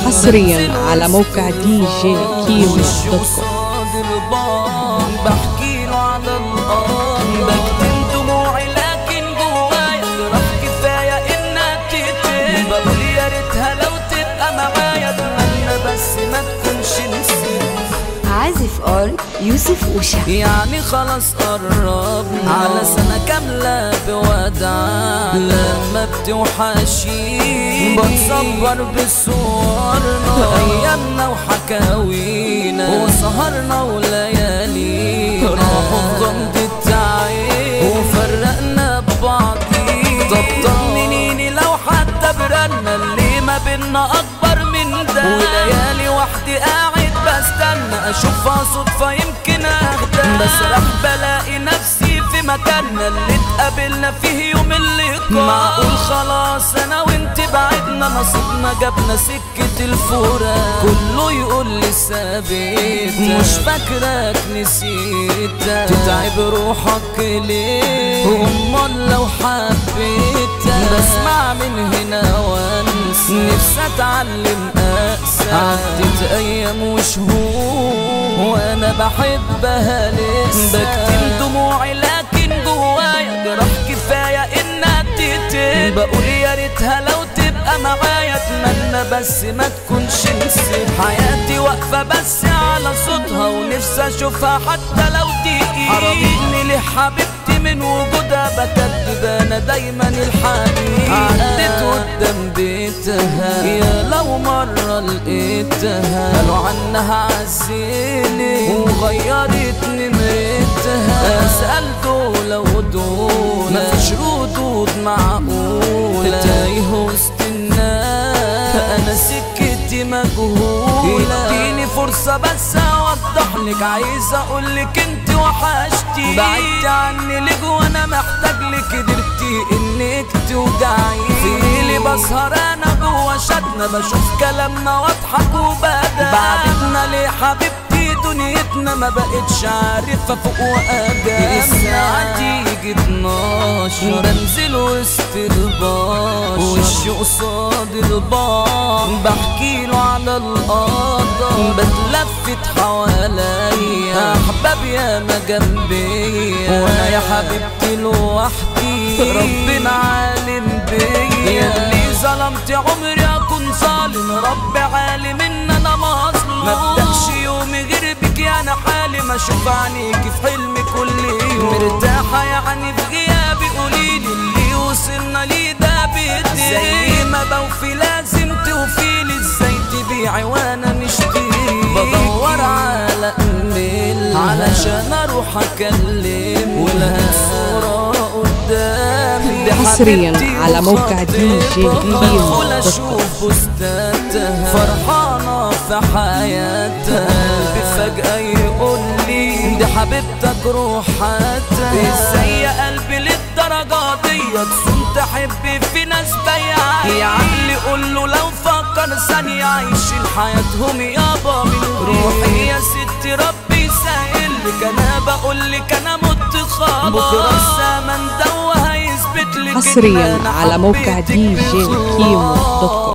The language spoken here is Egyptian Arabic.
حصريا على موقع دي جي كيمو دوت كوم بحكي له على الارض بكتم دموعي لكن جوايا جراح كفايه انها تتم بقول يا ريتها لو تبقى معايا اتمنى بس ما تكونش نسيت عازف ار يوسف وشا يعني خلاص قربنا على سنة كاملة بوداع لما بتوحشيني بتصور بصورنا أيامنا وحكاوينا وسهرنا وليالينا راحوا في غمضة عين وفرقنا ببعضينا طب طمنيني لو حتى برنا اللي ما بينا أكبر من ده وليالي وحدي قاعد بستنى اشوفها صدفة يمكن اهدى بسرح بلاقي نفسي في مكاننا اللي اتقابلنا فيه يوم اللقاء معقول خلاص انا وانت بعدنا نصيبنا جابنا سكة الفراق كله يقول لي ثابت مش فاكرك نسيتك تتعب روحك ليه امال لو حبيتك بسمع من هنا وانسى نفسي اتعلم اقسى عدت ايام وشهور وانا بحبها لسه بكتم دموعي لكن جوايا جراح كفايه انها تتم بقول يا ريتها لو تبقى معايا اتمنى بس ما تكونش نسيت حياتي واقفه بس على صوتها ونفسي اشوفها حتى لو دقيقة حرمتني ليه حبيبتي من وجودها بكدب انا دايما الحقيقة عدت قدام بيتها يا لو مرة لقيتها قالوا عنها عزيني وغيرت نمرتها اسأل دول ودول مفيش ردود معقولة تايه وسط الناس انا سكتي مجهولة اديني فرصة بس اوضح لك عايز اقول لك انت وحشتي بعدت عني لك وانا محتاج لك قدرتي انك توجعي في ليلي بسهر انا جوا شدنا بشوف كلامنا واضحك وبدا بعدتنا ليه حبيبتي دنيتنا ما بقتش عارفة فوق وقدام الساعة تيجي 12 بنزل وسط البشر وشي قصاد البار بحكي له على القدر بتلفت حواليا احباب يا ما جنبي وانا يا حبيبتي لوحدي ربنا عالم بيا ياللي ظلمت عمري اكون ظالم رب عالم ان انا مظلوم ما بدأش يومي غير بك يا انا حالي ما اشوف عينيكي في حلمي كل يوم مرتاحة يعني في غيابي قوليلي اللي وصلنا ليه ده بايديك زي ما بوفي لازم توفيلي ازاي تبيعي وانا مشتري بدور على ايميل علشان اروح اكلم ولقيت صورة قدامي دي حصرياً حبيبتي على موقع دي جي وخطيبتي. كيمو بدخل دوت كوم. اشوف بوستاتها فرحانة في حياتها قلبي فجأة يقول لي دي حبيبتك روحاتها ازاي يا قلبي للدرجة دي تصوم تحب في ناس بياعة يا عقلي قول له لو فكر ثانية عايشين حياتهم يابا من روحي يا ستي ربي يسهل لك انا بقول لك انا مت خلاص بكرة الزمن ده وهيثبت لك إن حصريا أنا على موقع حبيتك دي جي بإخلاص. كيمو دوت كوم